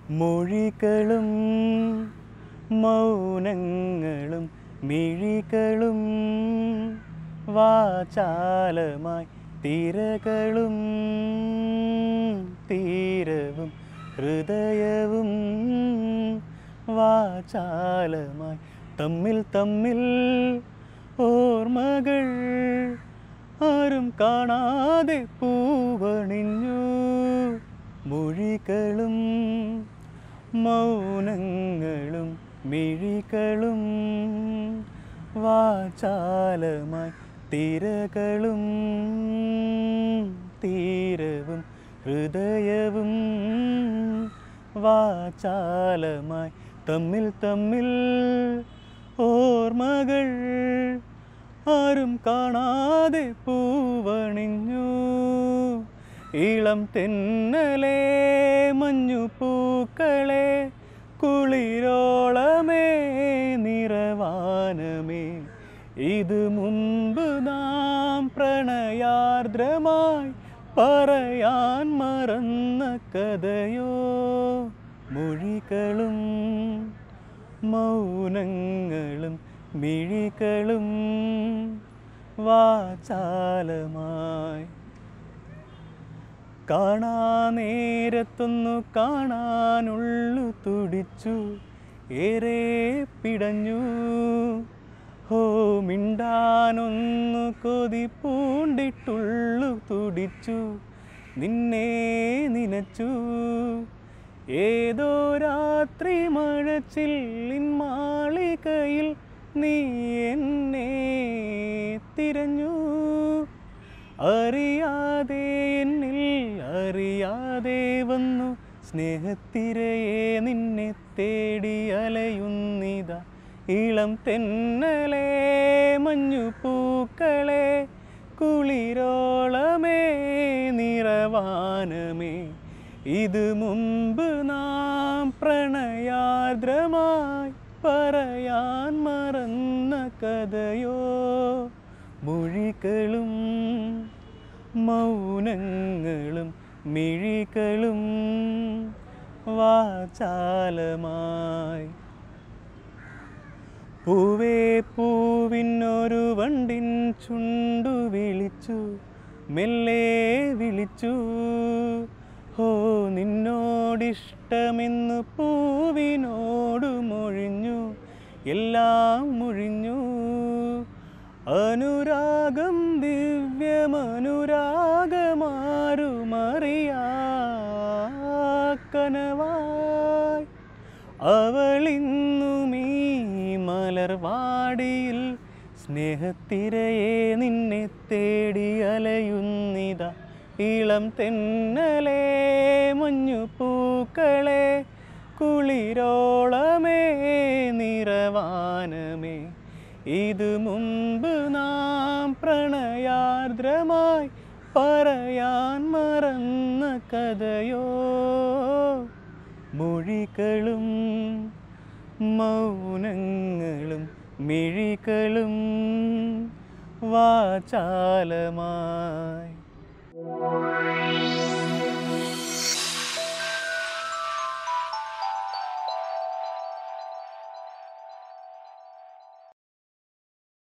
മൊഴികളും മൗനങ്ങളും മിഴികളും വാചാലമായി തിരകളും തീരവും ഹൃദയവും വാചാലമായി തമ്മിൽ തമ്മിൽ ഓർമ്മകൾ ആരും കാണാതെ പൂവണിഞ്ഞു മൊഴികളും മൗനങ്ങളും മിഴികളും വാചാലമായി തിരകളും തീരവും ഹൃദയവും വാചാലമായി തമ്മിൽ തമ്മിൽ ഓർമ്മകൾ ആരും കാണാതെ പൂവണിഞ്ഞു ഇളം തെന്നലേ മഞ്ഞു പൂക്കളെ കുളിരോളമേ നിറവാനമേ ഇത് മുമ്പ് നാം പ്രണയാർദ്രമായി പറയാൻ മറന്ന കഥയോ മൊഴികളും മൗനങ്ങളും മിഴികളും വാചാലമായി കാണാ നേരത്തൊന്നു കാണാനുള്ളു തുടിച്ചു ഏറെ പിടഞ്ഞു ഹോ മിണ്ടാനൊന്നു കൊതി പൂണ്ടിട്ടുള്ളു തുടിച്ചു നിന്നെ നനച്ചു ഏതോ രാത്രി മഴച്ചില്ലിൻ മാളികയിൽ നീ എന്നെ തിരഞ്ഞു അറിയാതെ എന്നിൽ അറിയാതെ വന്നു സ്നേഹത്തിരയെ നിന്നെ തേടി അലയുന്നിത ഇളം തെന്നലേ മഞ്ഞു പൂക്കളെ കുളിരോളമേ നിറവാനമേ ഇത് മുമ്പ് നാം പ്രണയാർദ്രമായി പറയാൻ മറന്ന കഥയോ മൊഴികളും മൗനങ്ങളും മിഴികളും വാചാലമായി പൂവേ പൂവിനൊരു വണ്ടിൻ ചുണ്ടു വിളിച്ചു മെല്ലെ വിളിച്ചു ഹോ നിന്നോടിഷ്ടമെന്ന് പൂവിനോട് മൊഴിഞ്ഞു എല്ലാം മൊഴിഞ്ഞു അനുരാഗം ദിവ്യമനുരാഗമാരുമറിയാ കനവായി അവളിന്നുമീ മലർവാടിയിൽ സ്നേഹത്തിരയെ നിന്നെ തേടി അലയുന്നിത ഇളം തെന്നലേ മഞ്ഞു പൂക്കളെ കുളിരോളമേ നിറവാനമേ ഇത് മുമ്പ് നാം പ്രണയാർദ്രമായി പറയാൻ മറന്ന കഥയോ മൊഴികളും മൗനങ്ങളും മിഴികളും വാചാലമായി